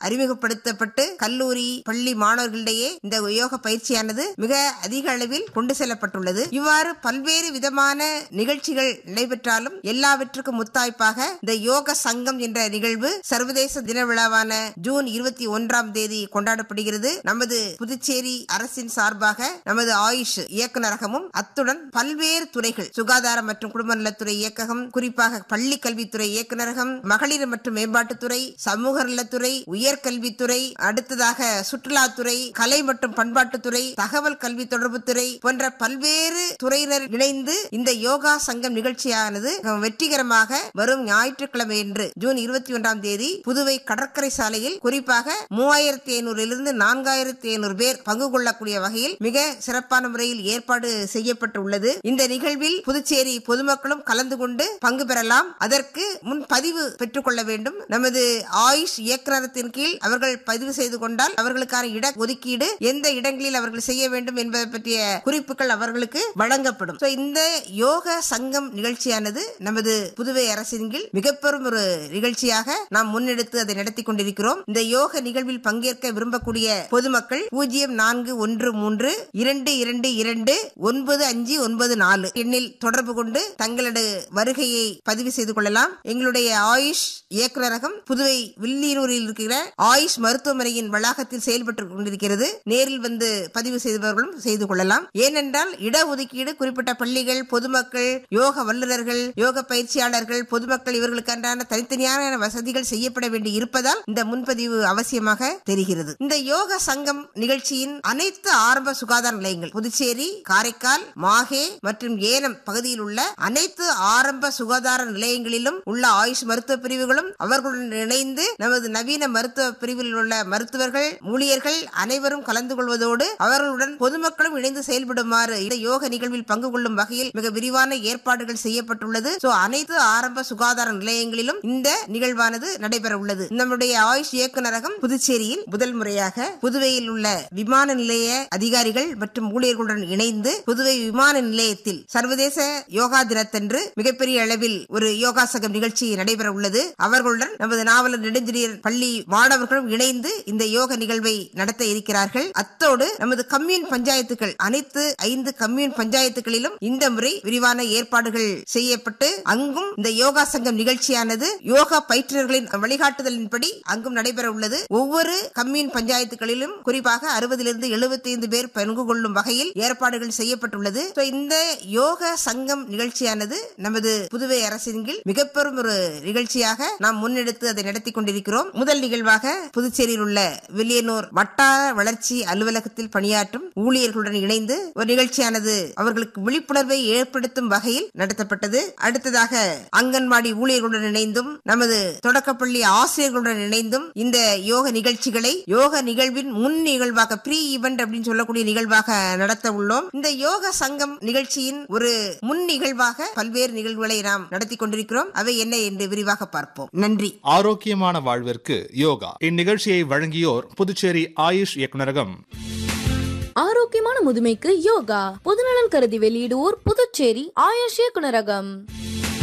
அறிமுகப்படுத்தப்பட்டு கல்லூரி பள்ளி மாணவர்களிடையே இந்த யோக பயிற்சியானது மிக அதிக அளவில் கொண்டு செல்லப்பட்டுள்ளது இவ்வாறு பல்வேறு விதமான நிகழ்ச்சிகள் நடைபெற்றாலும் எல்லாவற்றுக்கும் முத்தாய்ப்பாக இந்த யோக சங்கம் என்ற நிகழ்வு சர்வதேச தின விழாவான ஜூன் இருபத்தி ஒன்றாம் தேதி கொண்டாடப்படுகிறது நமது புதுச்சேரி அரசின் சார்பாக நமது ஆயுஷ் இயக்குநரகமும் அத்துடன் பல்வேறு துறைகள் சுகாதாரம் மற்றும் குடும்ப நலத்துறை இயக்ககம் குறிப்பாக பள்ளி கல்வித்துறை இயக்குநரகம் மகளிர் மற்றும் மேம்பாட்டுத்துறை சமூக நலத்துறை உயர்கல்வித்துறை அடுத்ததாக சுற்றுலாத்துறை கலை மற்றும் பண்பாட்டுத்துறை தகவல் கல்வி தொடர்புத்துறை போன்ற பல்வேறு துறையினர் இணைந்து இந்த யோகா சங்கம் நிகழ்ச்சியானது வெற்றிகரமாக வரும் ஞாயிற்றுக்கிழமை என்று ஜூன் இருபத்தி ஒன்றாம் தேதி புதுவை கடற்கரை சாலையில் குறிப்பாக மூவாயிரத்தி ஐநூறிலிருந்து நான்காயிரத்தி ஐநூறு பேர் பங்கு கொள்ளக்கூடிய வகையில் மிக சிறப்பான முறையில் ஏற்பாடு செய்யப்பட்டுள்ளது இந்த நிகழ்வில் புதுச்சேரி பொதுமக்களும் கலந்து கொண்டு பங்கு பெறலாம் அதற்கு முன் பதிவு பெற்றுக் கொள்ள வேண்டும் நமது ஆயுஷ் இயக்குநரத்தின் கீழ் அவர்கள் பதிவு செய்து கொண்டால் அவர்களுக்கான இட ஒதுக்கீடு எந்த இடங்களில் அவர்கள் செய்ய வேண்டும் என்பதை பற்றிய குறிப்புகள் அவர்களுக்கு வழங்கப்படும் So, இந்த யோக சங்கம் நிகழ்ச்சியானது நமது புதுவை அரசின் கீழ் மிக பெரும் ஒரு நிகழ்ச்சியாக நாம் முன்னெடுத்து அதை நடத்தி கொண்டிருக்கிறோம் இந்த யோக நிகழ்வில் பங்கேற்க விரும்பக்கூடிய பொதுமக்கள் பூஜ்ஜியம் நான்கு ஒன்று மூன்று இரண்டு இரண்டு இரண்டு ஒன்பது அஞ்சு ஒன்பது நாலு எண்ணில் தொடர்பு கொண்டு தங்களது வருகையை பதிவு செய்து கொள்ளலாம் எங்களுடைய ஆயுஷ் இயக்குநரகம் புதுவை வில்லியனூரில் இருக்கிற ஆயுஷ் மருத்துவமனையின் வளாகத்தில் செயல்பட்டு கொண்டிருக்கிறது நேரில் வந்து பதிவு செய்தவர்களும் செய்து கொள்ளலாம் ஏனென்றால் இடஒதுக்கீடு குறிப்பிட்ட பள்ளிகள் பொதுமக்கள் யோக வல்லுநர்கள் யோக பயிற்சியாளர்கள் பொதுமக்கள் இவர்களுக்கான தனித்தனியான வசதிகள் செய்யப்பட வேண்டி இருப்பதால் இந்த முன்பதிவு அவசியமாக தெரிகிறது இந்த யோக சங்கம் நிகழ்ச்சியின் அனைத்து ஆரம்ப சுகாதார நிலையங்கள் புதுச்சேரி காரைக்கால் மாஹே மற்றும் ஏனம் பகுதியில் உள்ள அனைத்து ஆரம்ப சுகாதார நிலையங்களிலும் உள்ள ஆயுஷ் மருத்துவ பிரிவுகளும் அவர்களுடன் இணைந்து நமது நவீன மருத்துவ பிரிவில் உள்ள மருத்துவர்கள் ஊழியர்கள் அனைவரும் கலந்து கொள்வதோடு அவர்களுடன் பொதுமக்களும் இணைந்து செயல்படுமாறு இந்த யோக நிகழ்வில் பங்கு கொள்ளும் வகையில் மிக விரிவான ஏற்பாடுகள் செய்யப்பட்டுள்ளது சோ அனைத்து ஆரம்ப சுகாதார நிலையங்களிலும் இந்த நிகழ்வானது நடைபெற உள்ளது நம்முடைய ஆயுஷ் இயக்குநரகம் புதுச்சேரியில் முதல் முறையாக புதுவையில் உள்ள விமான நிலைய அதிகாரிகள் மற்றும் ஊழியர்களுடன் இணைந்து புதுவை விமான நிலையத்தில் சர்வதேச யோகா தினத்தன்று மிகப்பெரிய அளவில் ஒரு யோகா சங்கம் நிகழ்ச்சி நடைபெற உள்ளது அவர்களுடன் நமது நாவலர் நெடுஞ்செழியர் பள்ளி மாணவர்களும் இணைந்து இந்த யோக நிகழ்வை நடத்த இருக்கிறார்கள் அத்தோடு நமது கம்யூன் பஞ்சாயத்துகள் அனைத்து ஐந்து கம்யூன் பஞ்சாயத்துகளிலும் இந்த முறை விரிவான ஏற்பாடுகள் செய்யப்பட்டு அங்கும் இந்த யோகா சங்கம் நிகழ்ச்சியானது யோகா பயிற்றுநர்களின் வழிகாட்டுதலின்படி அங்கும் நடைபெற உள்ளது ஒவ்வொரு கம்யூன் பஞ்சாயத்துகளிலும் குறிப்பாக அறுபதிலிருந்து எழுபத்தி ஐந்து பேர் பங்கு கொள்ளும் வகையில் ஏற்பாடுகள் செய்யப்பட்டுள்ளது So, இந்த யோக சங்கம் நிகழ்ச்சியானது நமது புதுவை அரசின் கீழ் மிக பெரும் ஒரு நிகழ்ச்சியாக நாம் முன்னெடுத்து அதை நடத்தி கொண்டிருக்கிறோம் முதல் நிகழ்வாக புதுச்சேரியில் உள்ள வில்லியனூர் வட்டார வளர்ச்சி அலுவலகத்தில் பணியாற்றும் ஊழியர்களுடன் இணைந்து ஒரு நிகழ்ச்சியானது அவர்களுக்கு விழிப்புணர்வை ஏற்படுத்தும் வகையில் நடத்தப்பட்டது அடுத்ததாக அங்கன்வாடி ஊழியர்களுடன் இணைந்தும் நமது தொடக்கப்பள்ளி ஆசிரியர்களுடன் இணைந்தும் இந்த யோக நிகழ்ச்சிகளை யோக நிகழ்வின் முன் நிகழ்வாக ப்ரீ ஈவெண்ட் அப்படின்னு சொல்லக்கூடிய நிகழ்வாக நடத்த உள்ளோம் இந்த யோக சங்கம் நிகழ்ச்சியின் ஒரு முன் நிகழ்வாக பல்வேறு நிகழ்வுகளை நாம் நடத்தி கொண்டிருக்கிறோம் அவை என்ன என்று விரிவாக பார்ப்போம் நன்றி ஆரோக்கியமான வாழ்விற்கு யோகா இந்நிகழ்ச்சியை வழங்கியோர் புதுச்சேரி ஆயுஷ் இயக்குநரகம் ஆரோக்கியமான முதுமைக்கு யோகா பொதுநலன் கருதி வெளியிடுவோர் புதுச்சேரி ஆயுஷ் இயக்குனரகம்